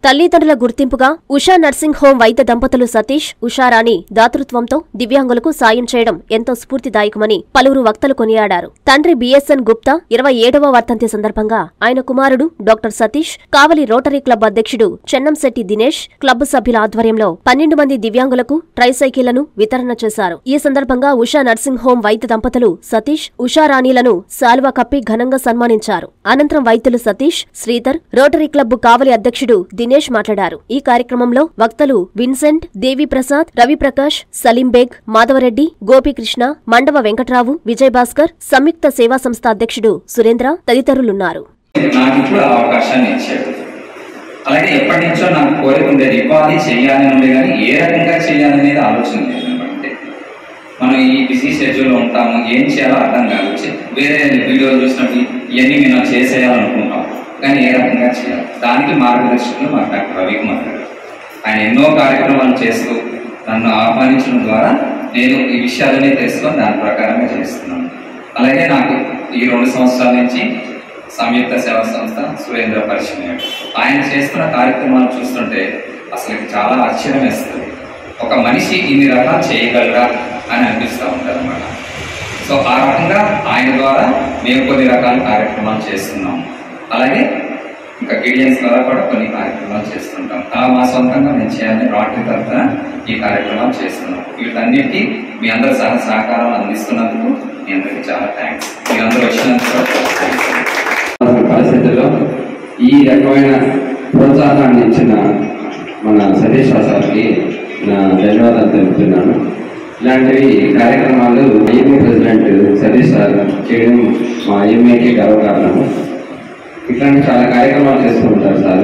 తల్లిదండ్రుల గుర్తింపుగా Usha nursing home వైద్య దంపతులు సతీష్ ఉషారాణి దాతృత్వంతో దివ్యాంగులకు సాయం చేయడం ఎంతో స్ఫూర్తిదాయకమని పలువురు వక్తలు కొనియాడారు తండ్రి బిఎస్ఎన్ గుప్తా ఇరవై ఏడవ వర్ధంతి సందర్భంగా ఆయన కుమారుడు doctor Satish Kavali Rotary Club అధ్యక్షుడు చెన్నంశెట్టి దినేష్ క్లబ్ సభ్యుల ఆధ్వర్యంలో పన్నెండు మంది దివ్యాంగులకు ట్రైసైకిళ్లను వితరణ చేశారు ఈ సందర్భంగా ఉషా నర్సింగ్ హోం వైద్య దంపతులు సతీష్ ఉషారాణిలను శాలువా కప్పి ఘనంగా సన్మానించారు అనంతరం వైద్యులు సతీష్ శ్రీధర్ రోటరీ క్లబ్ కావలి అధ్యక్షుడు దినేష్ మాట్లాడారు ఈ కార్యక్రమంలో వక్తలు విన్సెంట్ దేవిప్రసాద్ రవిప్రకాష్ సలీం బేగ్ మాధవరెడ్డి గోపీకృష్ణ మండవ వెంకట్రావు విజయభాస్కర్ సంయుక్త సేవా సంస్థ అధ్యక్షుడు సురేంద్ర తదితరులున్నారు నాకు ఇప్పుడు ఆ అవకాశాన్ని ఇచ్చాడు అలాగే ఎప్పటి నుంచో నాకు కోరిక ఉండేది ఉపాధి చేయాలని ఉండే కానీ ఏ రకంగా చేయాలనేది ఆలోచన లేదు అంటే మనం ఈ బిజీ షెడ్యూల్లో ఉంటాము ఏం చేయాలో అర్థం కాదు చే- వేరే వీడియోలు చూసినప్పుడు ఇవన్నీ మేము చేసేయాలనుకుంటాం కానీ ఏ రకంగా చేయాలి దానికి మార్గదర్శకులు మా డాక్టర్ రవికుమార్ గారు ఆయన ఎన్నో కార్యక్రమాలు చేస్తూ నన్ను ఆహ్వానించడం ద్వారా నేను ఈ విషయాలన్నీ తెలుసుకొని దాని ప్రకారంగా చేస్తున్నాను అలాగే నాకు ఈ రెండు సంవత్సరాల నుంచి సంయుక్త సేవా సంస్థ సురేంద్ర పరిచయం ఆయన చేస్తున్న కార్యక్రమాలు చూస్తుంటే అసలు చాలా ఆశ్చర్యం వేస్తుంది ఒక మనిషి ఇన్ని రకాలు చేయగలరా అని అనిపిస్తూ ఉంటుంది అనమాట సో ఆ రకంగా ఆయన ద్వారా మేము కొన్ని రకాల కార్యక్రమాలు చేస్తున్నాం అలాగే ఇంకా గిడియన్స్ ద్వారా కూడా కొన్ని కార్యక్రమాలు చేస్తుంటాం ఆ మా సొంతంగా మేము చేయాలని రాటరీ తరఫున ఈ కార్యక్రమాలు చేస్తున్నాం వీటన్నిటికీ మీ అందరూ సహ సహకారం అందిస్తున్నందుకు మీ అందరికీ చాలా థ్యాంక్స్ మీ అందరూ వచ్చినందుకు కూడా చాలా థ్యాంక్స్ పరిస్థితుల్లో ఈ రకమైన ప్రోత్సాహాన్ని ఇచ్చిన మన సతీష్ సార్కి నా ధన్యవాదాలు తెలుపుతున్నాను ఇలాంటివి కార్యక్రమాలు ఐఎంఏ ప్రెసిడెంట్ సతీష్ సార్ చేయడం మా ఐఎంఏకి గర్వకారణము ఇట్లాంటి చాలా కార్యక్రమాలు చేస్తూ ఉంటారు సార్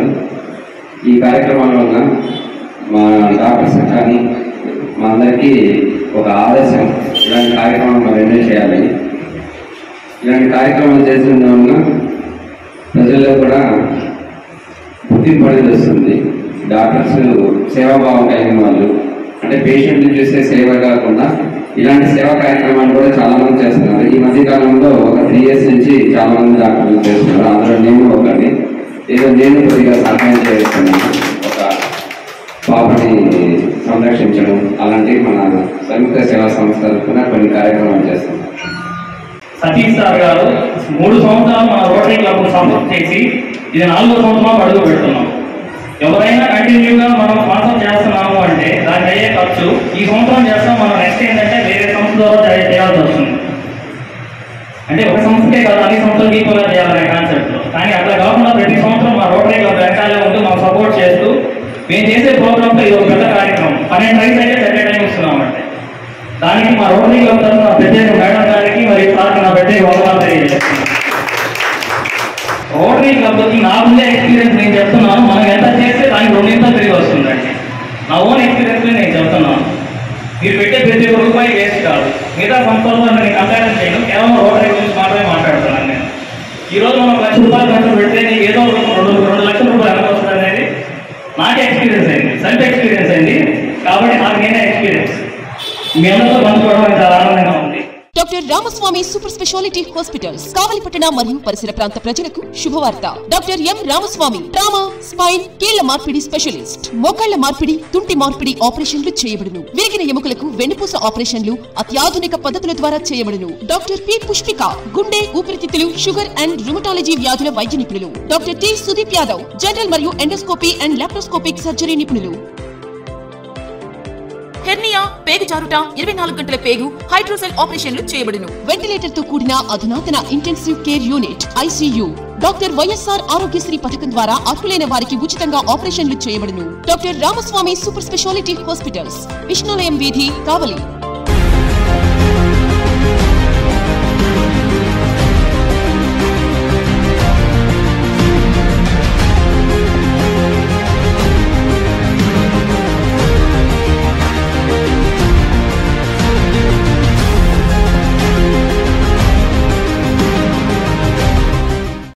ఈ కార్యక్రమాల వల్ల మా డాక్టర్స్ కానీ మా అందరికీ ఒక ఆదర్శం ఇలాంటి కార్యక్రమాలు మనం ఎన్నో చేయాలి ఇలాంటి కార్యక్రమాలు చేస్తుండడం వలన ప్రజల్లో కూడా గుర్తింపు అనేది వస్తుంది డాక్టర్స్ సేవాభావం కలిగిన వాళ్ళు అంటే పేషెంట్ చూసే సేవ కాకుండా ఇలాంటి సేవా కార్యక్రమాలు కూడా చాలా మంది చేస్తున్నారు ఈ మధ్య కాలంలో ఒక త్రీ ఇయర్స్ నుంచి చాలా మంది డాక్టర్లు చేస్తున్నారు అందులో నేను ఒకటి ఏదో నేను కొద్దిగా సహాయం చేస్తున్నాను ఒక పాపని సంరక్షించడం అలాంటివి మన సంయుక్త సేవా సంస్థ తరఫున కొన్ని కార్యక్రమాలు చేస్తున్నాం సతీష్ సార్ గారు మూడు సంవత్సరాలు మన రోటరీ క్లబ్ సపోర్ట్ చేసి ఇది నాలుగో సంవత్సరం అడుగు పెడుతున్నాం ఎవరైనా కంటిన్యూగా మనం స్పాన్సర్ చేస్తున్నాము అంటే దానికి అయ్యే ఖర్చు ఈ సంవత్సరం చేస్తాం మనం నెక్స్ట్ ఏంటంటే వేరే సంస్థ ద్వారా చే- చేయాల్సి వస్తుంది అంటే ఒక సంస్థకే కాదు అన్ని సంస్థలకు ఈక్వల్గా చేయాలనే కాన్సెప్ట్ కానీ అట్లా కాకుండా ప్రతి సంవత్సరం మా రోటరీ క్లబ్ వెనకాలే ఉంటూ మనం సపోర్ట్ చేస్తూ మేము చేసే ప్రోగ్రామ్లో ఇది ఒక పెద్ద కార్యక్రమం పన్నెండు రైస్ అయితే ఎట్ టైం ఇస్తున్నామంటే దానికి మా రోటరీ క్లబ్ తరఫున ప్రత్యేక మేడం గారికి మరియు సార్కి నా ప్రత్యేక వందనాలు తెలియజేస్తున్నాను రోటరీ క్లబ్ వచ్చి నాకుండే ఎక్స్పీరియన్స్ నేను చెప్తున్నాను మనం ఎంత చేస్తే దానికి రెండింత తిరిగి వస్తుందండి నా ఓన్ ఎక్స్పీరియన్స్ నేను చెప్తున్నాను మీరు పెట్టే ప్రతి ఒక్క రూపాయి వేస్ట్ కాదు మిగతా సంస్థలతో నేను కంపారిజన్ చేయడం కేవలం రోటరీ గురించి మాత్రమే మాట్లాడుతున్నాను నేను ఈ రోజు మనం లక్ష రూపాయలు ఖర్చు పెడితే నీకు ఏదో ఒక రెండు రెండు లక్షల రూపాయలు ఎంత వస్తుంది అనేది నాకే ఎక్స్పీరియన్స్ అయింది సెల్ఫ్ ఎక్స్పీరియన్స్ అయింది కాబట్టి నాకు నేనే ఎక్స్పీరియన్స్ మీ అందరితో పంచుకోవడం నాకు చాలా ఆనందంగా ఉంది doctor Ramaswamy super speciality hospitals కావలిపట్టణ మరియు పరిసర ప్రాంత ప్రజలకు శుభవార్త doctor M Ramaswamy trauma spine కీళ్ల మార్పిడి స్పెషలిస్ట్ మోకాళ్ల మార్పిడి తుంటి మార్పిడి ఆపరేషన్లు చేయబడును విరిగిన ఎముకలకు వెన్నుపూస ఆపరేషన్లు అత్యాధునిక పద్ధతుల ద్వారా చేయబడును డాక్టర్ పి పుష్పిక గుండె ఊపిరితిత్తులు షుగర్ అండ్ రుమటాలజీ వ్యాధుల వైద్య నిపుణులు doctor T Sudeep Yadav general మరియు ఎండోస్కోపీ అండ్ లాప్రోస్కోపిక్ సర్జరీ నిపుణులు హెర్నియా పేగు జారుట ఇరవై నాలుగు గంటల పేగు హైడ్రోసెల్ ఆపరేషన్లు చేయబడును వెంటిలేటర్ తో కూడిన అధునాతన intensive care unit ICU doctor YSR Aarogyasri పథకం ద్వారా అర్హులైన వారికి ఉచితంగా ఆపరేషన్లు చేయబడును doctor Ramaswamy super speciality hospitals Vishnulayam వీధి కావలి